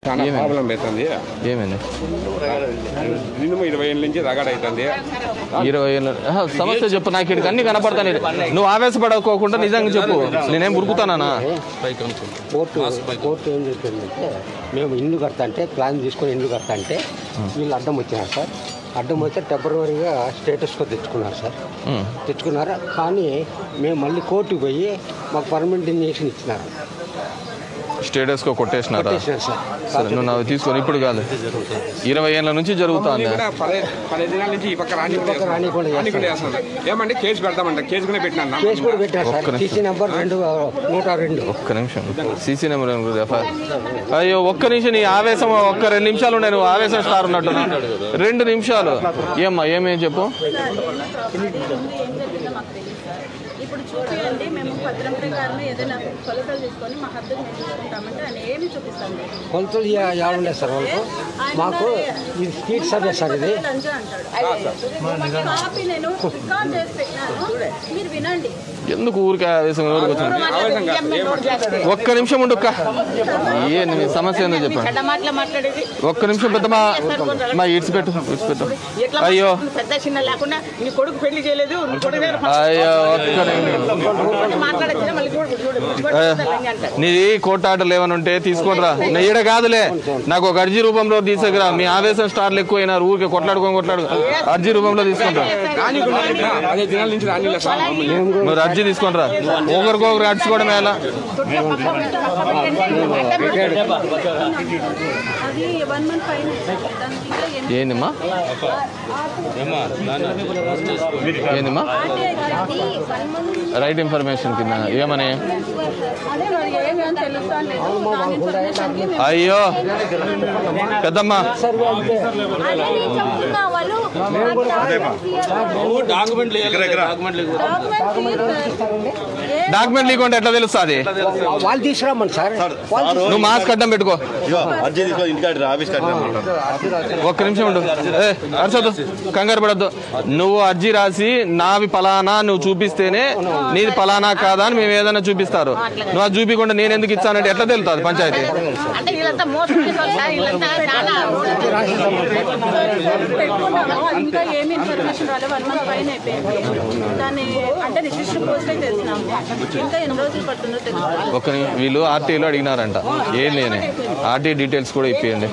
చాలా ఏమైంది? ప్రాబ్లం అవుతుంది ఏమైంది మినిమం ఇరవై ఏళ్ళ నుంచి రగడ అవుతుంది ఇరవై ఏళ్ళ ఆహా, సమస్య చెప్పు నాకు ఇక్కడికి అన్ని కనపడతాను నువ్వు ఆవేశపడకోకుండా నిజంగా చెప్పు నేనేం ఉరుకుతానా కోర్టు కోర్టు ఏం చెప్పిందంటే మేము ఇల్లు కడతా అంటే ప్లాన్ తీసుకొని ఇల్లు కడతా అంటే వీళ్ళు అడ్డం వచ్చినారు సార్ అడ్డం వచ్చి టెంపరీగా స్టేటస్కో తెచ్చుకున్నారు సార్ తెచ్చుకున్నారు కానీ మేము మళ్ళీ కోర్టుకు పోయి మాకు పర్మనెంట్ ఇంజక్షన్ ఇచ్చినారు స్టేటస్ కో కొట్టేసినారా కొట్టేసినారు సార్ సరే నువ్వు నాకు తీసుకొని ఇప్పుడు కాదు ఇరవై ఏళ్ళ నుంచి జరుగుతుంది కూడా పదే పదిహేను దినాల నుంచి ఈ పక్క రాని పక్క రానీకుండా రానికుండా చేస్తున్నారు ఏమంటే కేసు పెడతామంట కేసు కూడా పెట్టినా కేసు కూడా పెట్టారు సార్ ఒక్క నిమిషం. సీసీ నెంబర్ రెండు నూట రెండు ఒక్క నిమిషం సీసీ నెంబర్ ఎఫ్ఐఆర్ అయ్యో ఒక్క నిమిషం నీ ఆవేశం ఒక్క రెండు నిమిషాలు ఉన్నాయి నువ్వు ఆవేశం స్టార్ ఉన్నట్టు రెండు నిమిషాలు ఏమ్మా ఏమేం చెప్పు ఇప్పుడు చూపించండి మేము పత్రం ప్రకారం ఏదైనా కొలతలు తీసుకొని మా హద్దులు మేము చూసుకుంటామంటే ఆయన ఏమి చూపిస్తాం లేదు. కొలతలు ఏడుండే సార్ వాళ్ళకు మాకు ఇది స్పీడ్ సర్వే సార్ ఇది లంజా అంటాడు కాపీ నేను రికార్డ్ చేసి పెట్టినాను మీరు వినండి ఎందుకు ఊరికే ఆవేశం ఊరికి వచ్చింది ఒక్క నిమిషం ఉండు అక్క. ఏ నీ సమస్య ఏందో చెప్పండి చెడ్డ మాటలు మాట్లాడేది ఒక్క నిమిషం పెద్ద మా మా ఇడ్స్ పెట్టు ఇడ్స్ పెట్టు ఎట్లా అయ్యో మాట్లాడుతుంది? పెద్ద చిన్న లేకుండా నీ కొడుకు పెళ్లి చేయలేదు నీ కొడుకు దగ్గర ఫస్ట్ అయ్యో ఒక్క నిమిషం మాట్లాడచ్చు మళ్ళీ చూడు చూడు ఏ, లంజ అంటారు నీది కోర్టు ఆర్డర్లు ఏమైనా ఉంటే తీసుకోనరా నా ఈడ కాదులే నాకు ఒక అర్జీ రూపంలో తీసుకురా మీ ఆవేశం స్టార్లు ఎక్కువైనారు ఊరికే కొట్లాడుకొని కొట్లాడు అర్జీ రూపంలో తీసుకుంటా పదిహేను దినాల నుంచి రాని సార్ మమ్మల్ని మీరు అర్జీ తీసుకుంటారా ఒకరికొకరు అడ్చుకోవడం ఎలా అది వన్ మంత్ ఫైన్ దానికి ఇంకా ఎన్ని ఏందిమ్మా ఏందిమ్మా ఆర్టీఐ గారికి వన్ మంత్ రైట్ ఇన్ఫర్మేషన్ కింద ఏమని అదే మరి ఏమి అని తెలుస్తా లేదు దాని ఇన్ఫర్మేషన్కి మేము అయ్యో పెద్దమ్మా అదే నేను చెప్తున్నా వాళ్ళు డాక్యుమెంట్ డాక్యుమెంట్ లేకుంటే ఎట్లా తెలుస్తుంది వాళ్ళు తీసుకురామని సార్ వాళ్ళు నువ్వు మాస్క్ అడ్డం పెట్టుకో ఇగో అర్జీ తీసుకొని ఇంటికాడ ఆఫీస్ కట్టినా ఒక్క నిమిషం ఉండు ఏ అరచదు కంగారు పడద్దు నువ్వు అర్జీ రాసి నావి పలానా నువ్వు చూపిస్తేనే నీది పలానా కాదా అని మేము ఏదైనా చూపిస్తారు నువ్వు అది చూపించకుండా నేను ఎందుకు ఇచ్చానంటే ఎట్లా తెలుస్తుంది పంచాయతీ అంటే వీళ్ళంతా మోసం చేసేవాళ్ళు సార్ వీళ్ళంతా చాలా పెట్టుకున్నాము అది ఇంకా ఏమి ఇన్ఫర్మేషన్ రాలేదు వన్ మంత్ పైన అయిపోయింది దాన్ని అంటే రిజిస్టర్ పోస్ట్ అయితే తెలిసినాము ఇంకా ఎన్ని రోజులు పడుతుందో తెలుసు ఒక్క ని- వీళ్ళు ఆర్టీఐలో అడిగినారంట ఏం లేని ఆర్టీ డీటెయిల్స్ కూడా ఇప్పియండి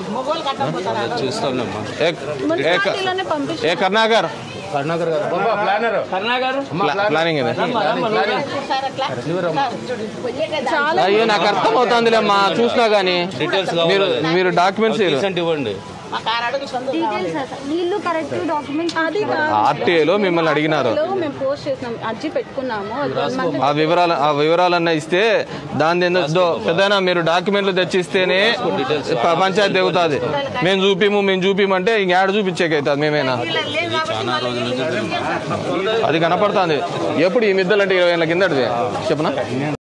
ఏ- ఏ క- పార్టీలోనే పంపించి ఏ కర్ణాకర్ ప్లా- ప్లానింగ్ ఇది సార్ అట్లా చాలా అయ్యో నాకు అర్థం అవుతుందిలే అమ్మా చూసినా కానీ మీరు మీరు డాక్యుమెంట్స్ మా కారు అడుగు సొంత నీళ్ళు కరెక్ట్ డాక్యుమెంట్ అది ఆర్టీఐలో మిమ్మల్ని అడిగినారు కాదు మేము పోస్ట్ చేసినాం అర్జీ పెట్టుకున్నాము అది వన్ మంత్ ఆ వివరాలు ఆ వివరాలన్నా ఇస్తే దాని ఏందో పెద్దనా మీరు డాక్యుమెంట్లు తెచ్చిస్తేనే ప- పంచాయతీ దిగుతుంది మేము చూపిము మేము చూపిమంటే ఇంకేడ చూపించేకైతుంది మేమేనా లేదు కాబట్టి మళ్ళీ అది కనపడుతుంది ఎప్పుడు ఈ మిద్దలంటే ఇరవై ఏళ్ళ కిందటిది చెప్పనా